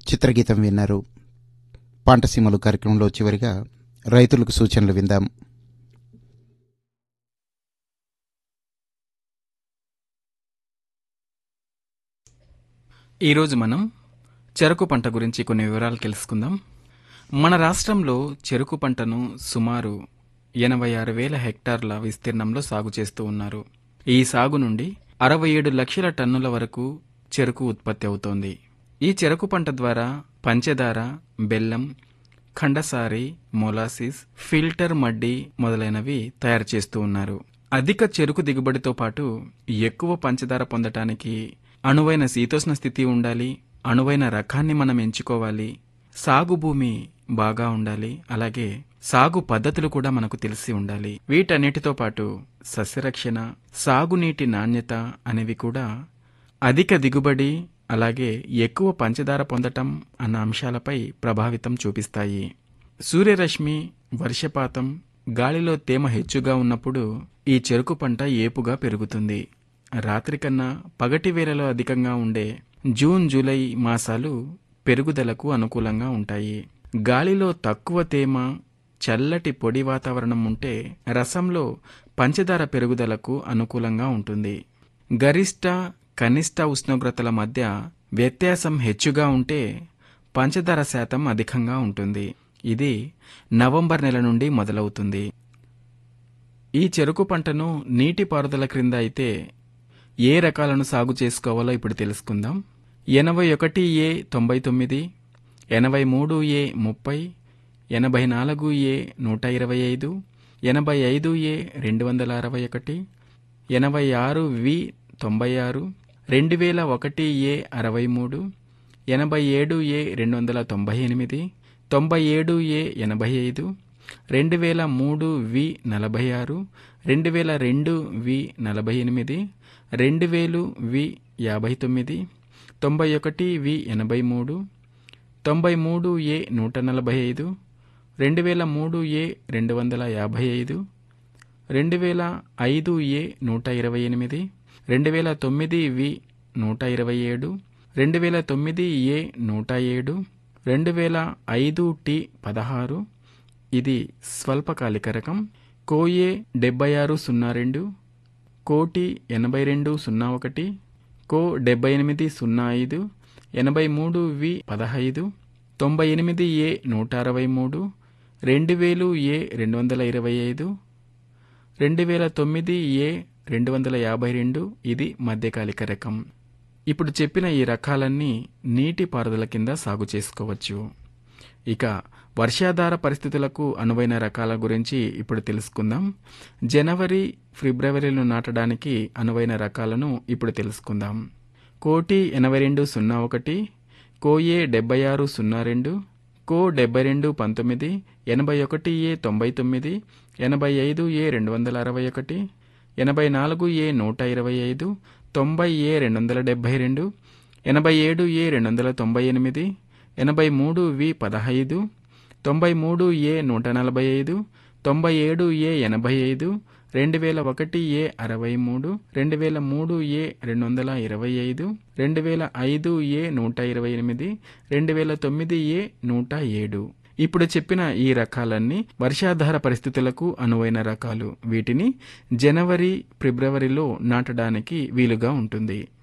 చిత్రగీతం విన్నారు పంటసీమలు కార్యక్రమంలో చివరిగా రైతులకు సూచనలు విందాం ఈరోజు మనం చెరకు పంట గురించి కొన్ని వివరాలు తెలుసుకుందాం మన రాష్ట్రంలో చెరుకు పంటను సుమారు ఎనభై ఆరు వేల హెక్టార్ల విస్తీర్ణంలో సాగు చేస్తూ ఉన్నారు ఈ సాగు నుండి అరవై ఏడు లక్షల టన్నుల వరకు చెరుకు ఉత్పత్తి అవుతోంది ఈ చెరకు పంట ద్వారా పంచదార బెల్లం ఖండసారి మొలాసిస్ ఫిల్టర్ మడ్డి మొదలైనవి తయారు చేస్తూ ఉన్నారు అధిక చెరుకు దిగుబడితో పాటు ఎక్కువ పంచదార పొందటానికి అణువైన శీతోష్ణ స్థితి ఉండాలి అణువైన రకాన్ని మనం ఎంచుకోవాలి సాగు భూమి బాగా ఉండాలి అలాగే సాగు పద్ధతులు కూడా మనకు తెలిసి ఉండాలి వీటన్నిటితో పాటు సస్యరక్షణ సాగునీటి నాణ్యత అనేవి కూడా అధిక దిగుబడి అలాగే ఎక్కువ పంచదార పొందటం అన్న అంశాలపై ప్రభావితం చూపిస్తాయి సూర్యరశ్మి వర్షపాతం గాలిలో తేమ హెచ్చుగా ఉన్నప్పుడు ఈ చెరుకు పంట ఏపుగా పెరుగుతుంది రాత్రి కన్నా పగటి వేళలో అధికంగా ఉండే జూన్ జూలై మాసాలు పెరుగుదలకు అనుకూలంగా ఉంటాయి గాలిలో తక్కువ తేమ చల్లటి పొడి వాతావరణం ఉంటే రసంలో పంచదార పెరుగుదలకు అనుకూలంగా ఉంటుంది గరిష్ట కనిష్ట ఉష్ణోగ్రతల మధ్య వ్యత్యాసం హెచ్చుగా ఉంటే పంచదార శాతం అధికంగా ఉంటుంది ఇది నవంబర్ నెల నుండి మొదలవుతుంది ఈ చెరుకు పంటను నీటిపారుదల క్రింద అయితే ఏ రకాలను సాగు చేసుకోవాలో ఇప్పుడు తెలుసుకుందాం ఎనభై ఒకటి ఏ తొంభై తొమ్మిది ఎనభై మూడు ఏ ముప్పై ఎనభై నాలుగు ఏ నూట ఇరవై ఐదు ఎనభై ఐదు ఏ రెండు వందల అరవై ఒకటి ఎనభై ఆరు వి తొంభై ఆరు రెండు వేల ఒకటి ఏ అరవై మూడు ఎనభై ఏడు ఏ రెండు వందల తొంభై ఎనిమిది తొంభై ఏడు ఏ ఎనభై ఐదు రెండు వేల మూడు వి నలభై ఆరు రెండు వేల రెండు వి నలభై ఎనిమిది రెండు వేలు వి యాభై తొమ్మిది తొంభై ఒకటి వి ఎనభై మూడు తొంభై మూడు ఏ నూట నలభై ఐదు రెండు వేల మూడు ఏ రెండు వందల యాభై ఐదు రెండు వేల ఐదు ఏ నూట ఇరవై ఎనిమిది రెండు వేల తొమ్మిది వి నూట ఇరవై ఏడు రెండు వేల తొమ్మిది ఏ నూట ఏడు రెండు వేల ఐదు టి పదహారు ఇది స్వల్పకాలిక రకం కోఏ డెబ్బై ఆరు సున్నా రెండు కోటి ఎనభై రెండు సున్నా ఒకటి కో డెబ్బై ఎనిమిది సున్నా ఐదు ఎనభై మూడు వి పదహైదు తొంభై ఎనిమిది ఏ నూట అరవై మూడు రెండు వేలు ఏ రెండు వందల ఇరవై ఐదు రెండు వేల తొమ్మిది ఏ రెండు వందల యాభై రెండు ఇది మధ్యకాలిక రకం ఇప్పుడు చెప్పిన ఈ రకాలన్నీ నీటి పారుదల కింద సాగు చేసుకోవచ్చు ఇక వర్షాధార పరిస్థితులకు అనువైన రకాల గురించి ఇప్పుడు తెలుసుకుందాం జనవరి ఫిబ్రవరిలో నాటడానికి అనువైన రకాలను ఇప్పుడు తెలుసుకుందాం కోటి ఎనభై రెండు సున్నా ఒకటి కోఏ డెబ్బై ఆరు సున్నా రెండు కో డెబ్బై రెండు పంతొమ్మిది ఎనభై ఒకటి ఏ తొంభై తొమ్మిది ఎనభై ఐదు ఏ రెండు వందల అరవై ఒకటి ఎనభై నాలుగు ఏ నూట ఇరవై ఐదు తొంభై ఏ రెండు వందల డెబ్బై రెండు ఎనభై ఏడు ఏ రెండు వందల తొంభై ఎనిమిది ఎనభై మూడు వి పదహైదు తొంభై మూడు ఏ నూట నలభై ఐదు తొంభై ఏడు ఏ ఎనభై ఐదు రెండు వేల ఒకటి ఏ అరవై మూడు రెండు వేల మూడు ఏ రెండు వందల ఇరవై ఐదు రెండు వేల ఐదు ఏ నూట ఇరవై ఎనిమిది రెండు వేల తొమ్మిది ఏ నూట ఏడు ఇప్పుడు చెప్పిన ఈ రకాలన్నీ వర్షాధార పరిస్థితులకు అనువైన రకాలు వీటిని జనవరి ఫిబ్రవరిలో నాటడానికి వీలుగా ఉంటుంది